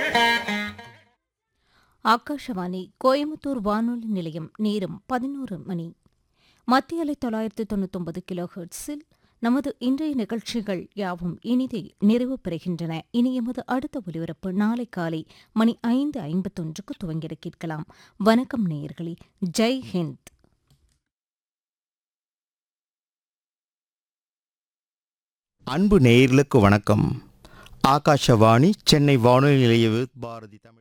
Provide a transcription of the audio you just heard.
ஆகாஷவாணி கோயம்புத்தூர் வானொலி நிலையம் நேரம் பதினோரு மணி மத்திய அலை தொள்ளாயிரத்து தொண்ணூத்தொன்பது கிலோ ஹெர்ட்ஸில் நமது இன்றைய நிகழ்ச்சிகள் யாவும் இனிதே நிறைவு பெறுகின்றன இனி எமது அடுத்த ஒலிபரப்பு நாளை காலை மணி ஐந்து ஐம்பத்தொன்றுக்கு துவங்கிட கேட்கலாம் வணக்கம் நேயர்களே ஜெய் ஹிந்த் அன்பு நேயர்களுக்கு வணக்கம் ஆகாஷவாணி சென்னை வானொலி நிலைய பாரதி தமிழ்